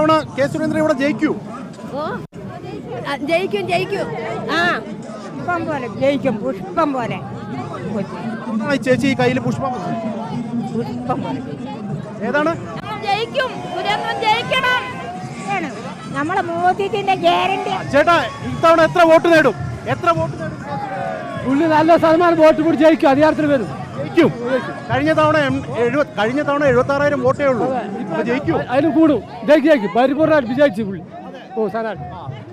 ഇത്തവണ കെ സുരേന്ദ്രൻ ഇവിടെ ജയിക്കൂ ഓ ആ, ജയിക്കും ജയിക്കും ആ പുഷ്പം പോലെ ജയിക്കും പുഷ്പം പോലെ അതുകൊണ്ടാണ് ഈ ചേച്ചി ഈ കയ്യിൽ പുഷ്പം വെച്ചത്. പുഷ്പം പോലെ ഏതാണ് ജയിക്കും സുരേന്ദ്രൻ ജയിക്കണം ആണ് നമ്മളെ മോദിന്റെ ഗ്യാരണ്ടി ചേട്ടാ ഇത്തവണ എത്ര വോട്ട് നേടും എത്ര വോട്ട് നേടും പുള്ളി നല്ല ശതമാനം വോട്ട് കൂടി ജയിക്കും അധികാരത്തിൽ വരും ജയിക്കും കഴിഞ്ഞ തവണ എം- എഴുപത് കഴിഞ്ഞ തവണ എഴുപത്തി ആറായിരം വോട്ടേ ഉള്ളൂ അപ്പൊ ജയിക്കും അതിന് കൂടും ജയിക്കും ജയിക്കും പരിപൂർണ്ണമായിട്ട് വിജയിച്ചു പുള്ളി ഓ സ്ഥാനാർത്ഥി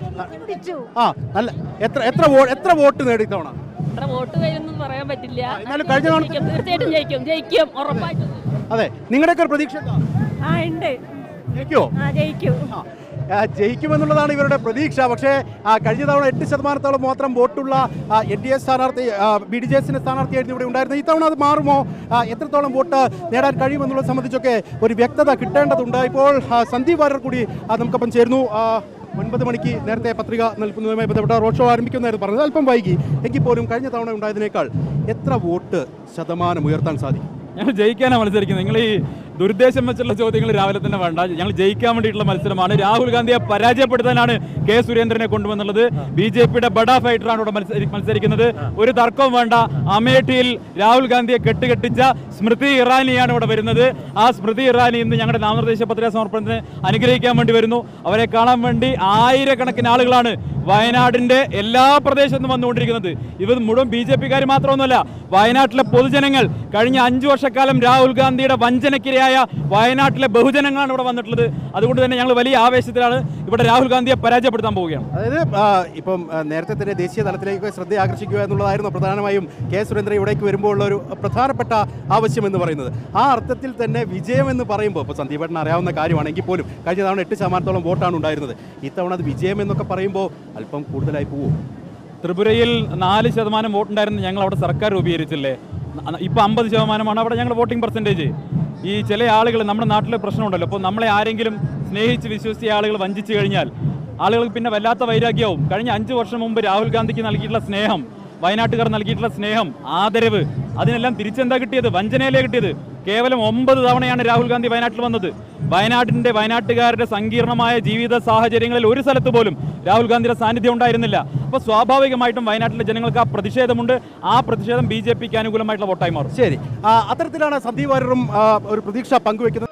ആ നല്ല എത്ര എത്ര വോട്ട് എത്ര വോട്ട് നേടി ഇത്തവണ എത്ര വോട്ട് വരുമെന്ന് പറയാൻ പറ്റില്ല എന്നാലും കഴിഞ്ഞ തവണ ജയിക്കും, തീർച്ചയായിട്ടും ജയിക്കും ജയിക്കും ഉറപ്പായിട്ടും അതെ നിങ്ങളുടെയൊക്കെ ഒരു പ്രതീക്ഷ എന്താ? ആ ഉണ്ട് ജയിക്കുമോ ആ ജയിക്കും ആ, ആ, ജയിക്കുമെന്നുള്ളതാണ് ഇവരുടെ പ്രതീക്ഷ പക്ഷേ ആ, കഴിഞ്ഞ തവണ എട്ട് ശതമാനത്തോളം മാത്രം വോട്ടുള്ള എൻ ഡി എ സ്ഥാനാർത്ഥി ബി ഡി ജെ എസിന്റെ സ്ഥാനാർത്ഥിയായിരുന്നു ഇവിടെ ഉണ്ടായിരുന്നത് ഇത്തവണ അത് മാറുമോ ആ, എത്രത്തോളം വോട്ട് നേടാൻ കഴിയുമെന്നുള്ളത് സംബന്ധിച്ചൊക്കെ ഒരു വ്യക്തത കിട്ടേണ്ടതുണ്ട് ഇപ്പോൾ ആ, സന്ദീപ് വാര്യർ കൂടി ആ, നമുക്കൊപ്പം ചേരുന്നു ആ, ഒൻപത് മണിക്ക് നേരത്തെ പത്രിക നൽകുന്നതുമായി ബന്ധപ്പെട്ട റോഡ് ഷോ ആരംഭിക്കുന്നതായിരുന്നു പറഞ്ഞത് അല്പം വൈകി എങ്കിൽ പോലും കഴിഞ്ഞ തവണ ഉണ്ടായതിനേക്കാൾ എത്ര വോട്ട് ശതമാനം ഉയർത്താൻ സാധിക്കും ഞങ്ങൾ ജയിക്കാനാണ് മത്സരിക്കുന്നത് നിങ്ങൾ ഈ ദുരുദ്ദേശം വെച്ചുള്ള ചോദ്യങ്ങൾ രാവിലെ തന്നെ വേണ്ട ഞങ്ങൾ ജയിക്കാൻ വേണ്ടിയിട്ടുള്ള മത്സരമാണ് രാഹുൽ ഗാന്ധിയെ പരാജയപ്പെടുത്താനാണ് കെ സുരേന്ദ്രനെ കൊണ്ടുവന്നുള്ളത് ബി ജെ പിയുടെ ബഡ ഫൈറ്ററാണ് ഇവിടെ മത്സരി- മത്സരിക്കുന്നത് ഒരു തർക്കവും വേണ്ട അമേഠിയിൽ രാഹുൽ ഗാന്ധിയെ കെട്ടുകെട്ടിച്ച സ്മൃതി ഇറാനിയാണ് ഇവിടെ വരുന്നത് ആ സ്മൃതി ഇറാനി ഇന്ന് ഞങ്ങളുടെ നാമനിർദ്ദേശ പത്രിക സമർപ്പണത്തിന് അനുഗ്രഹിക്കാൻ വേണ്ടി വരുന്നു അവരെ കാണാൻ വേണ്ടി ആയിരക്കണക്കിന് ആളുകളാണ് വയനാടിന്റെ എല്ലാ പ്രദേശത്തും വന്നുകൊണ്ടിരിക്കുന്നത് ഇവർ മുഴുവൻ ബി ജെ പിക്കാർ മാത്രമൊന്നുമല്ല വയനാട്ടിലെ പൊതുജനങ്ങൾ കഴിഞ്ഞ അഞ്ചു വർഷക്കാലം രാഹുൽ ഗാന്ധിയുടെ വഞ്ചനക്കിരയായ വയനാട്ടിലെ ബഹുജനങ്ങളാണ് ഇവിടെ വന്നിട്ടുള്ളത് അതുകൊണ്ട് തന്നെ ഞങ്ങൾ വലിയ ആവേശത്തിലാണ് ഇവിടെ രാഹുൽ ഗാന്ധിയെ പരാജയപ്പെടുത്താൻ പോവുകയാണ് അതായത് ആ, ഇപ്പം ആ, നേരത്തെ തന്നെ ദേശീയ തലത്തിലേക്ക് ശ്രദ്ധ ആകർഷിക്കുക എന്നുള്ളതായിരുന്നു പ്രധാനമായും കെ സുരേന്ദ്രൻ ഇവിടേക്ക് വരുമ്പോൾ ഉള്ള ഒരു പ്രധാനപ്പെട്ട ആവശ്യം എന്ന് പറയുന്നത് ആ അർത്ഥത്തിൽ തന്നെ വിജയം എന്ന് പറയുമ്പോൾ ഇപ്പോൾ സന്ദീപേട്ടൻ അറിയാവുന്ന കാര്യമാണെങ്കിൽ പോലും കഴിഞ്ഞ തവണ എട്ട് ശതമാനത്തോളം വോട്ടാണ് ഉണ്ടായിരുന്നത് ഇത്തവണ അത് വിജയം എന്നൊക്കെ പറയുമ്പോൾ അല്പം കൂടുതലായി പോവും ത്രിപുരയിൽ നാല് ശതമാനം വോട്ടുണ്ടായിരുന്നു ഞങ്ങൾ അവിടെ സർക്കാർ രൂപീകരിച്ചില്ലേ ഇപ്പം അമ്പത് ശതമാനമാണ് അവിടെ ഞങ്ങളുടെ വോട്ടിംഗ് പെർസെൻറ്റേജ് ഈ ചില ആളുകൾ നമ്മുടെ നാട്ടിലെ പ്രശ്നമുണ്ടല്ലോ അപ്പോൾ നമ്മളെ ആരെങ്കിലും സ്നേഹിച്ച് വിശ്വസിച്ച ആളുകൾ വഞ്ചിച്ചു കഴിഞ്ഞാൽ ആളുകൾക്ക് പിന്നെ വല്ലാത്ത വൈരാഗ്യവും കഴിഞ്ഞ അഞ്ച് വർഷം മുമ്പ് രാഹുൽ ഗാന്ധിക്ക് നൽകിയിട്ടുള്ള സ്നേഹം വയനാട്ടുകാർ നൽകിയിട്ടുള്ള സ്നേഹം ആദരവ് അതിനെല്ലാം തിരിച്ചെന്താ കിട്ടിയത് വഞ്ചനയിലേ കിട്ടിയത് കേവലം ഒമ്പത് തവണയാണ് രാഹുൽ ഗാന്ധി വയനാട്ടിൽ വന്നത് വയനാടിന്റെ വയനാട്ടുകാരുടെ സങ്കീർണമായ ജീവിത സാഹചര്യങ്ങളിൽ ഒരു സ്ഥലത്ത് പോലും രാഹുൽ ഗാന്ധിയുടെ സാന്നിധ്യം ഉണ്ടായിരുന്നില്ല അപ്പോൾ സ്വാഭാവികമായിട്ടും വയനാട്ടിലെ ജനങ്ങൾക്ക് ആ പ്രതിഷേധമുണ്ട് ആ പ്രതിഷേധം ബി ജെ പിക്ക് അനുകൂലമായിട്ടുള്ള വോട്ടായി മാറും ശരി ആ, അത്തരത്തിലാണ് സന്ദീപ് വാര്യറും ആ, ഒരു പ്രതീക്ഷ പങ്കുവെക്കുന്നത്